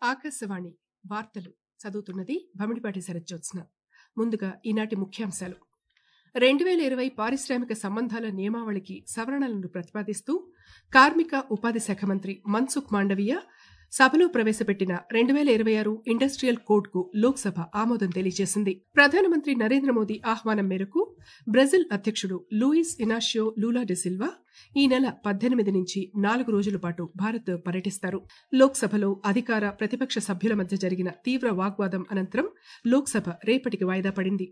ఆకాశవాణి వార్తలు చదువుతున్నది భమిడిపాటి శరజ్జోత్స్న ముందుగా ఈనాటి ముఖ్యాంశాలు రెండు వేల ఇరవై పారిశ్రామిక సంబంధాల నియమావళికి సవరణలను ప్రతిపాదిస్తూ కార్మిక ఉపాధి శాఖ మంత్రి మన్సుఖ్ మాండవీయ సభలో ప్రవేశపెట్టిన రెండు వేల ఇరవై ఆరు ఇండస్ట్రియల్ కోడ్ కు లోక్సభ ఆమోదం తెలియజేసింది ప్రధానమంత్రి నరేంద్ర మోదీ ఆహ్వానం మేరకు బ్రెజిల్ అధ్యక్షుడు లూయిస్ ఇనాషియో లూలా డిసిల్వా ఈ నెల పద్దెనిమిది నుంచి నాలుగు రోజుల పాటు భారత్ పర్యటిస్తారు లోక్సభలో అధికార ప్రతిపక్ష సభ్యుల మధ్య జరిగిన తీవ్ర వాగ్వాదం అనంతరం లోక్సభ రేపటికి వాయిదా పడింది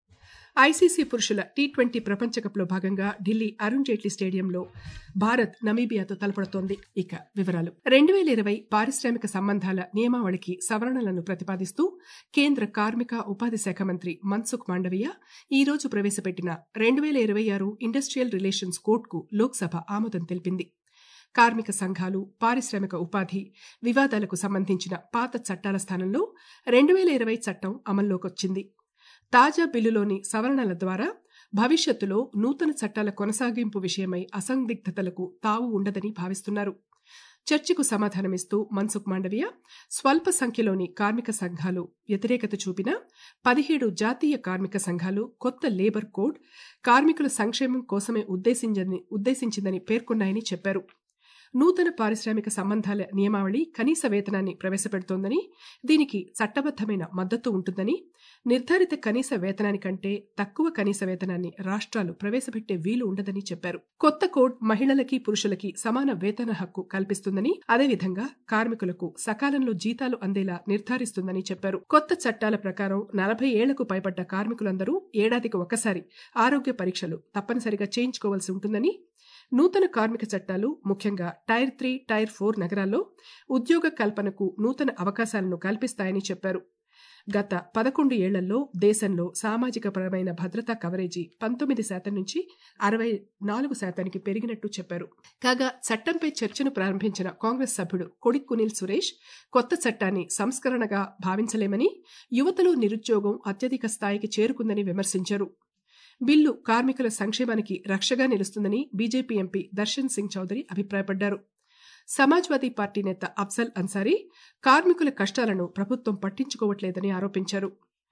ఐసీసీ పురుషుల టీ ట్వంటీ ప్రపంచ కప్ లో భాగంగా ఢిల్లీ అరుణ్ జైట్లీ స్టేడియంలో భారత్ నమీబియాతో తలపడుతోంది ఇక వివరాలు రెండు వేల ఇరవై పారిశ్రామిక సంబంధాల నియమావళికి సవరణలను ప్రతిపాదిస్తూ కేంద్ర కార్మిక ఉపాధి శాఖ మంత్రి మన్సుఖ్ మాండవీయ ఈ రోజు ప్రవేశపెట్టిన రెండు వేల ఇరవై ఆరు ఇండస్ట్రియల్ రిలేషన్స్ కోడ్కు లోక్సభ ఆమోదం తెలిపింది కార్మిక సంఘాలు పారిశ్రామిక ఉపాధి వివాదాలకు సంబంధించిన పాత చట్టాల స్థానంలో రెండు వేల ఇరవై చట్టం అమల్లోకొచ్చింది తాజా బిల్లులోని సవరణల ద్వారా భవిష్యత్తులో నూతన చట్టాల కొనసాగింపు విషయమై అసందిగ్ధతలకు తావు ఉండదని భావిస్తున్నారు చర్చకు సమాధానమిస్తూ మన్సుఖ్ మాండవీయ స్వల్ప సంఖ్యలోని కార్మిక సంఘాలు వ్యతిరేకత చూపిన పదిహేడు జాతీయ కార్మిక సంఘాలు కొత్త లేబర్ కోడ్ కార్మికుల సంక్షేమం కోసమే ఉద్దేశించిందని ఉద్దేశించిందని పేర్కొన్నాయని చెప్పారు నూతన పారిశ్రామిక సంబంధాల నియమావళి కనీస వేతనాన్ని ప్రవేశపెడుతోందని దీనికి చట్టబద్దమైన మద్దతు ఉంటుందని నిర్ధారిత కనీస వేతనానికంటే తక్కువ కనీస వేతనాన్ని రాష్ట్రాలు ప్రవేశపెట్టే వీలు ఉండదని చెప్పారు కొత్త కోడ్ మహిళలకి పురుషులకి సమాన వేతన హక్కు కల్పిస్తుందని అదేవిధంగా కార్మికులకు సకాలంలో జీతాలు అందేలా నిర్ధారిస్తుందని చెప్పారు కొత్త చట్టాల ప్రకారం నలభై ఏళ్లకు పైబడ్డ కార్మికులందరూ ఏడాదికి ఒకసారి ఆరోగ్య పరీక్షలు తప్పనిసరిగా చేయించుకోవాల్సి ఉంటుందని నూతన కార్మిక చట్టాలు ముఖ్యంగా టైర్ త్రీ టైర్ ఫోర్ నగరాల్లో ఉద్యోగ కల్పనకు నూతన అవకాశాలను కల్పిస్తాయని చెప్పారు గత పదకొండు ఏళ్లలో దేశంలో సామాజిక పరమైన భద్రతా కవరేజీ పంతొమ్మిది శాతం నుంచి అరవై నాలుగు శాతానికి పెరిగినట్టు చెప్పారు కాగా చట్టంపై చర్చను ప్రారంభించిన కాంగ్రెస్ సభ్యుడు కొడిక్ కునిల్ సురేష్ కొత్త చట్టాన్ని సంస్కరణగా భావించలేమని యువతలో నిరుద్యోగం అత్యధిక స్థాయికి చేరుకుందని విమర్శించారు బిల్లు కార్మికుల సంక్షేమానికి రక్షగా నిలుస్తుందని బీజేపీ ఎంపీ దర్శన్ సింగ్ చౌదరి అభిప్రాయపడ్డారు సమాజ్వాదీ పార్టీ నేత అఫ్జల్ అన్సారీ కార్మికుల కష్టాలను ప్రభుత్వం పట్టించుకోవట్లేదని ఆరోపించారు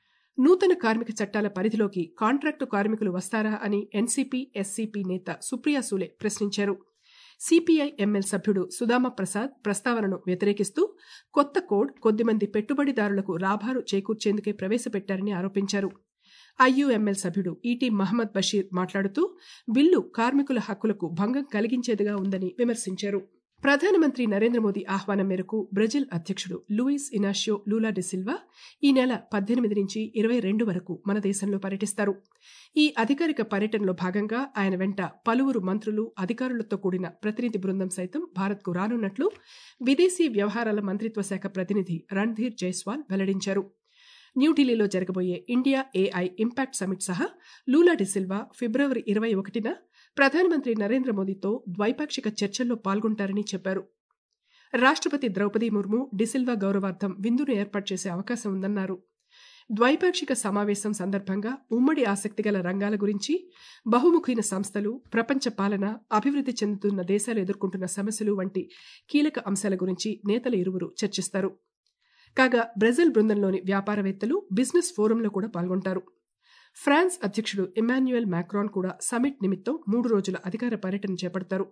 నూతన కార్మిక చట్టాల పరిధిలోకి కాంట్రాక్టు కార్మికులు వస్తారా అని ఎన్సీపీ ఎస్సీపీ నేత సుప్రియా సూలే ప్రశ్నించారు సిపిఐ ఎంఎల్ సభ్యుడు సుదామ ప్రసాద్ ప్రస్తావనను వ్యతిరేకిస్తూ కొత్త కోడ్ కొద్దిమంది పెట్టుబడిదారులకు లాభాలు చేకూర్చేందుకే ప్రవేశపెట్టారని ఆరోపించారు ఐయుఎంఎల్ సభ్యుడు ఈటీ మహమ్మద్ బషీర్ మాట్లాడుతూ బిల్లు కార్మికుల హక్కులకు భంగం కలిగించేదిగా ఉందని విమర్శించారు ప్రధానమంత్రి నరేంద్ర మోదీ ఆహ్వానం మేరకు బ్రెజిల్ అధ్యక్షుడు లూయిస్ ఇనాషియో లూలా డిసిల్వా ఈ నెల పద్దెనిమిది నుంచి ఇరవై రెండు వరకు మన దేశంలో పర్యటిస్తారు ఈ అధికారిక పర్యటనలో భాగంగా ఆయన వెంట పలువురు మంత్రులు అధికారులతో కూడిన ప్రతినిధి బృందం సైతం భారత్కు రానున్నట్లు విదేశీ వ్యవహారాల మంత్రిత్వ శాఖ ప్రతినిధి రణ్ధీర్ జైస్వాల్ వెల్లడించారు న్యూఢిల్లీలో జరగబోయే ఇండియా ఏఐ ఇంపాక్ట్ సమిట్ సహా లూలా డిసిల్వా ఫిబ్రవరి ఇరవై ఒకటిన ప్రధానమంత్రి నరేంద్ర మోదీతో ద్వైపాక్షిక చర్చల్లో పాల్గొంటారని చెప్పారు రాష్ట్రపతి ద్రౌపది ముర్ము డిసిల్వా గౌరవార్థం విందును ఏర్పాటు చేసే అవకాశం ఉందన్నారు ద్వైపాక్షిక సమావేశం సందర్భంగా ఉమ్మడి ఆసక్తిగల రంగాల గురించి బహుముఖీన సంస్థలు ప్రపంచ పాలన అభివృద్ధి చెందుతున్న దేశాలు ఎదుర్కొంటున్న సమస్యలు వంటి కీలక అంశాల గురించి నేతల ఇరువురు చర్చిస్తారు కాగా బ్రెజిల్ బృందంలోని వ్యాపారవేత్తలు బిజినెస్ ఫోరంలో కూడా పాల్గొంటారు ఫ్రాన్స్ అధ్యక్షుడు ఇమాన్యుయల్ మ్యాక్రాన్ కూడా సమిట్ నిమిత్తం మూడు రోజుల అధికార పర్యటన చేపడతారు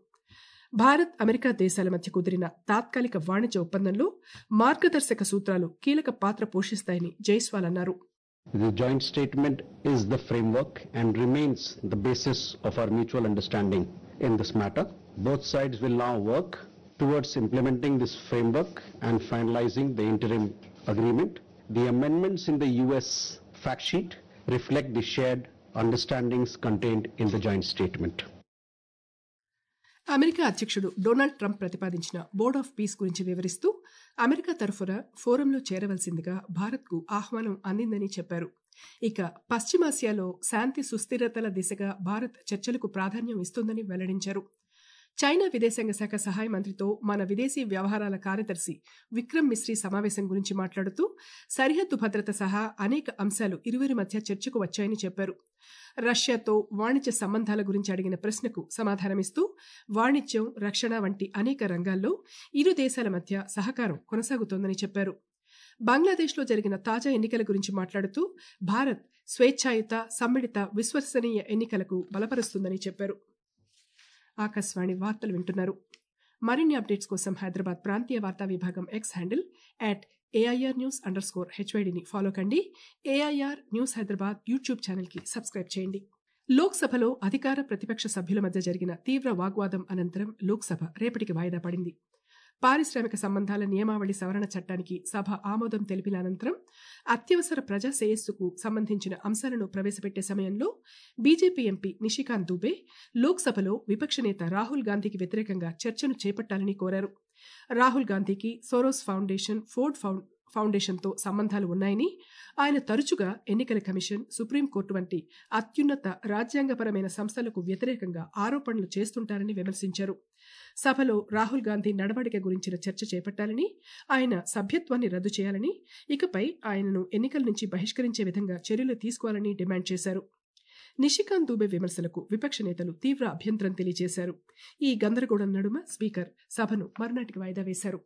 భారత్ అమెరికా దేశాల మధ్య కుదిరిన తాత్కాలిక వాణిజ్య ఒప్పందంలో మార్గదర్శక సూత్రాలు కీలక పాత్ర పోషిస్తాయని జైస్వాల్ అన్నారు The joint statement is the framework and remains the basis of our mutual understanding in this matter. Both sides will now work towards implementing this framework and finalizing the interim agreement. The amendments in the US fact sheet reflect the shared understandings contained in the joint statement. America అధ్యక్షుడు Donald Trump ప్రతిపాదించిన board of peace గురించి వివరిస్తూ America తరఫున ఫోరంలో చేరవలసిందిగా భారత్కు ఆహ్వానం అందిందని చెప్పారు ఇక పశ్చిమాసియాలో శాంతి సుస్థిరతల దిశగా భారత్ చర్చలకు ప్రాధాన్యం ఇస్తుందని వెల్లడించారు చైనా విదేశాంగ శాఖ సహాయ మంత్రితో మన విదేశీ వ్యవహారాల కార్యదర్శి విక్రమ్ మిశ్రీ సమావేశం గురించి మాట్లాడుతూ సరిహద్దు భద్రత సహా అనేక అంశాలు ఇరువురి మధ్య చర్చకు వచ్చాయని చెప్పారు రష్యాతో వాణిజ్య సంబంధాల గురించి అడిగిన ప్రశ్నకు సమాధానమిస్తూ వాణిజ్యం రక్షణ వంటి అనేక రంగాల్లో ఇరు దేశాల మధ్య సహకారం కొనసాగుతోందని చెప్పారు బంగ్లాదేశ్లో జరిగిన తాజా ఎన్నికల గురించి మాట్లాడుతూ భారత్ స్వేచ్ఛాయుత సమ్మిళిత విశ్వసనీయ ఎన్నికలకు బలపరుస్తుందని చెప్పారు ఆకాశవాణి వార్తలు వింటున్నారు మరిన్ని అప్డేట్స్ కోసం హైదరాబాద్ ప్రాంతీయ వార్తా విభాగం X handle at AIR news under score హెచ్వైడిని ఫాలో కండి ఏఐఆర్ న్యూస్ హైదరాబాద్ యూట్యూబ్ ఛానల్కి సబ్స్క్రైబ్ చేయండి లోక్సభలో అధికార ప్రతిపక్ష సభ్యుల మధ్య జరిగిన తీవ్ర వాగ్వాదం అనంతరం లోక్సభ రేపటికి వాయిదా పడింది పారిశ్రామిక సంబంధాల నియమావళి సవరణ చట్టానికి సభ ఆమోదం తెలిపిన అనంతరం అత్యవసర ప్రజా శ్రేయస్సుకు సంబంధించిన అంశాలను ప్రవేశపెట్టే సమయంలో బీజేపీ ఎంపీ నిషికాంత్ దూబే లోక్సభలో విపక్ష నేత రాహుల్ గాంధీకి వ్యతిరేకంగా చర్చను చేపట్టాలని కోరారు రాహుల్ గాంధీకి సోరోస్ ఫౌండేషన్ ఫోర్డ్ ఫౌండేషన్తో సంబంధాలు ఉన్నాయని ఆయన తరచుగా ఎన్నికల కమిషన్ సుప్రీంకోర్టు వంటి అత్యున్నత రాజ్యాంగపరమైన సంస్థలకు వ్యతిరేకంగా ఆరోపణలు చేస్తుంటారని విమర్శించారు సభలో రాహుల్ గాంధీ నడవడిక గురించిన చర్చ చేపట్టాలని ఆయన సభ్యత్వాన్ని రద్దు చేయాలని ఇకపై ఆయనను ఎన్నికల నుంచి బహిష్కరించే విధంగా చర్యలు తీసుకోవాలని డిమాండ్ చేశారు నిషికాంత్ దూబే విమర్శలకు విపక్ష నేతలు తీవ్ర అభ్యంతరం తెలియజేశారు ఈ గందరగోళం నడుమ స్పీకర్ సభను మర్నాటికి వాయిదా వేశారు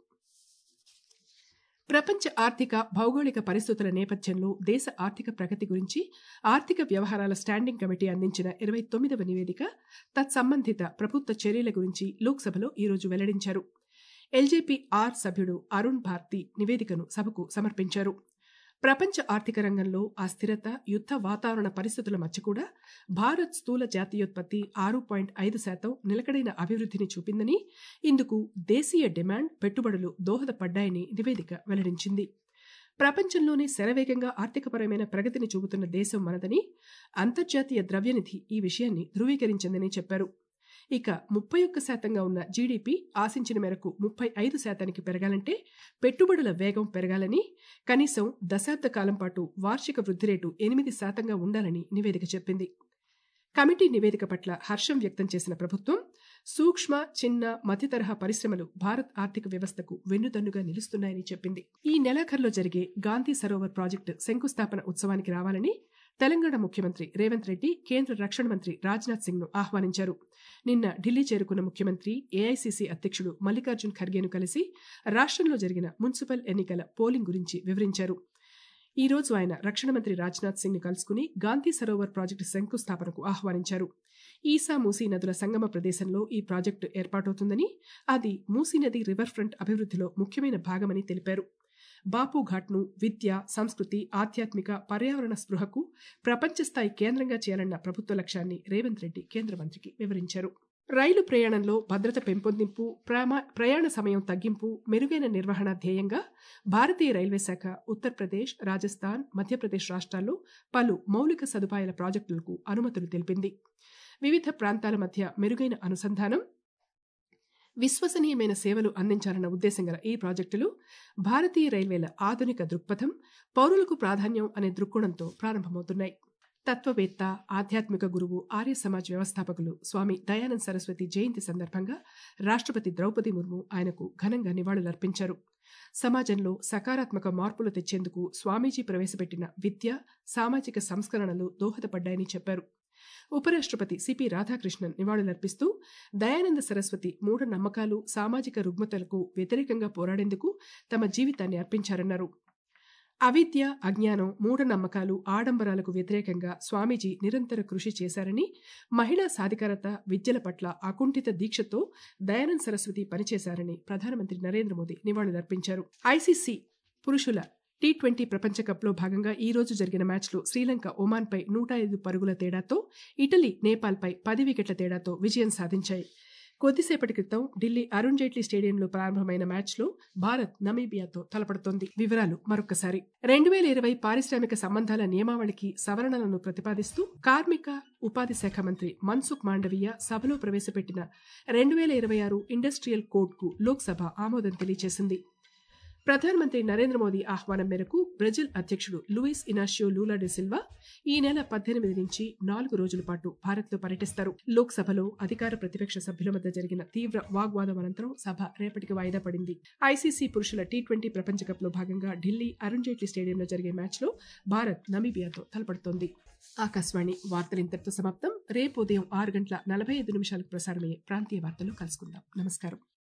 ప్రపంచ ఆర్థిక భౌగోళిక పరిస్థితుల నేపథ్యంలో దేశ ఆర్థిక ప్రగతి గురించి ఆర్థిక వ్యవహారాల స్టాండింగ్ కమిటీ అందించిన ఇరవై తొమ్మిదవ నివేదిక తత్సంబంధిత ప్రభుత్వ చర్యల గురించి లోక్సభలో ఈరోజు వెల్లడించారు ఎల్జేపీ ఆర్ సభ్యుడు అరుణ్ భారతి నివేదికను సభకు సమర్పించారు ప్రపంచ ఆర్థిక రంగంలో అస్థిరత యుద్ధ వాతావరణ పరిస్థితుల మధ్య కూడా భారత్ స్థూల జాతీయోత్పత్తి ఆరు పాయింట్ ఐదు శాతం నిలకడైన అభివృద్ధిని చూపిందని ఇందుకు దేశీయ డిమాండ్ పెట్టుబడులు దోహదపడ్డాయని నివేదిక వెల్లడించింది ప్రపంచంలోనే శరవేగంగా ఆర్థికపరమైన ప్రగతిని చూపుతున్న దేశం మనదని అంతర్జాతీయ ద్రవ్యనిధి ఈ విషయాన్ని ధృవీకరించిందని చెప్పారు ఇక ముప్పై ఒక్క శాతంగా ఉన్న జీడీపీ ఆశించిన మేరకు ముప్పై ఐదు శాతానికి పెరగాలంటే పెట్టుబడుల వేగం పెరగాలని కనీసం దశాబ్ద కాలం పాటు వార్షిక వృద్ధి రేటు ఎనిమిది శాతంగా ఉండాలని నివేదిక చెప్పింది కమిటీ నివేదిక పట్ల హర్షం వ్యక్తం చేసిన ప్రభుత్వం సూక్ష్మ చిన్న మధ్య తరహా పరిశ్రమలు భారత్ ఆర్థిక వ్యవస్థకు వెన్నుదన్నుగా నిలుస్తున్నాయని చెప్పింది ఈ నెలాఖరులో జరిగే గాంధీ సరోవర్ ప్రాజెక్టు శంకుస్థాపన ఉత్సవానికి రావాలని తెలంగాణ ముఖ్యమంత్రి రేవంత్ రెడ్డి కేంద్ర రక్షణ మంత్రి రాజ్నాథ్ సింగ్ ను ఆహ్వానించారు నిన్న ఢిల్లీ చేరుకున్న ముఖ్యమంత్రి ఏఐసీసీ అధ్యక్షుడు మల్లికార్జున్ ఖర్గేను కలిసి రాష్ట్రంలో జరిగిన మున్సిపల్ ఎన్నికల పోలింగ్ గురించి వివరించారు ఈ రోజు ఆయన రక్షణ మంత్రి రాజ్నాథ్ సింగ్ ని కలుసుకుని గాంధీ సరోవర్ ప్రాజెక్టు శంకుస్థాపనకు ఆహ్వానించారు ఈసా మూసీ నదుల సంగమ ప్రదేశంలో ఈ ప్రాజెక్టు ఏర్పాటవుతుందని అది మూసీ నది రివర్ ఫ్రంట్ అభివృద్ధిలో ముఖ్యమైన భాగమని తెలిపారు బాపు ఘాట్ను విద్య సంస్కృతి ఆధ్యాత్మిక పర్యావరణ స్పృహకు ప్రపంచ స్థాయి కేంద్రంగా చేయాలన్న ప్రభుత్వ లక్ష్యాన్ని రేవంత్ రెడ్డి కేంద్ర మంత్రికి వివరించారు రైలు ప్రయాణంలో భద్రత పెంపొందింపు ప్రయాణ సమయం తగ్గింపు మెరుగైన నిర్వహణ ధ్యేయంగా భారతీయ రైల్వే శాఖ ఉత్తరప్రదేశ్ రాజస్థాన్ మధ్యప్రదేశ్ రాష్ట్రాల్లో పలు మౌలిక సదుపాయాల ప్రాజెక్టులకు అనుమతులు తెలిపింది వివిధ ప్రాంతాల మధ్య మెరుగైన అనుసంధానం విశ్వసనీయమైన సేవలు అందించాలన్న ఉద్దేశం గల ఈ ప్రాజెక్టులు భారతీయ రైల్వేల ఆధునిక దృక్పథం పౌరులకు ప్రాధాన్యం అనే దృక్కోణంతో ప్రారంభమవుతున్నాయి తత్వవేత్త ఆధ్యాత్మిక గురువు ఆర్య సమాజ్ వ్యవస్థాపకులు స్వామి దయానంద్ సరస్వతి జయంతి సందర్భంగా రాష్ట్రపతి ద్రౌపది ముర్ము ఆయనకు ఘనంగా నివాళులర్పించారు సమాజంలో సకారాత్మక మార్పులు తెచ్చేందుకు స్వామీజీ ప్రవేశపెట్టిన విద్య సామాజిక సంస్కరణలు దోహదపడ్డాయని చెప్పారు ఉపరాష్ట్రపతి సిపి రాధాకృష్ణన్ నివాళులర్పిస్తూ దయానంద సరస్వతి మూఢ నమ్మకాలు సామాజిక రుగ్మతలకు వ్యతిరేకంగా పోరాడేందుకు తమ జీవితాన్ని అర్పించారన్నారు అవిద్య అజ్ఞానం మూఢనమ్మకాలు ఆడంబరాలకు వ్యతిరేకంగా స్వామీజీ నిరంతర కృషి చేశారని మహిళా సాధికారత విద్యల పట్ల అకుంఠిత దీక్షతో దయానంద్ సరస్వతి పనిచేశారని ప్రధానమంత్రి నరేంద్ర మోదీ నివాళులర్పించారు ఐసీసీ పురుషుల టీ ట్వంటీ ప్రపంచ కప్లో భాగంగా ఈ రోజు జరిగిన మ్యాచ్లో శ్రీలంక ఒమాన్పై నూట ఐదు పరుగుల తేడాతో ఇటలీ నేపాల్పై పది వికెట్ల తేడాతో విజయం సాధించాయి కొద్దిసేపటి క్రితం ఢిల్లీ అరుణ్ జైట్లీ స్టేడియంలో ప్రారంభమైన మ్యాచ్లో భారత్ నమీబియాతో తలపడుతోంది వివరాలు మరొకసారి రెండు వేల ఇరవై పారిశ్రామిక సంబంధాల నియమావళికి సవరణలను ప్రతిపాదిస్తూ కార్మిక ఉపాధి శాఖ మంత్రి మన్సుఖ్ మాండవీయ సభలో ప్రవేశపెట్టిన రెండు వేల ఇరవై ఆరు ఇండస్ట్రియల్ కోడ్కు లోక్సభ ఆమోదం తెలియజేసింది ప్రధానమంత్రి నరేంద్ర మోదీ ఆహ్వానం మేరకు బ్రెజిల్ అధ్యక్షుడు Luiz Inacio Lula da Silva ఈ నెల పద్దెనిమిది నుంచి నాలుగు రోజుల పాటు భారత్లో పర్యటిస్తారు లోక్సభలో అధికార ప్రతిపక్ష సభ్యుల మధ్య జరిగిన తీవ్ర వాగ్వాదం అనంతరం సభ రేపటికి వాయిదా పడింది ఐసీసీ పురుషుల టీ ట్వంటీ ప్రపంచ కప్ లో భాగంగా ఢిల్లీ అరుణ్ జైట్లీ స్టేడియంలో జరిగే మ్యాచ్లో భారత్ నమీబియాతో తలపడుతోంది ఆకాశవాణి వార్తలు ఇంతటితో సమాప్తం రేపు ఉదయం ఆరు గంటల నలభై ఐదు నిమిషాలకు ప్రసారమయ్యే ప్రాంతీయ వార్తలు కలుసుకుందాం నమస్కారం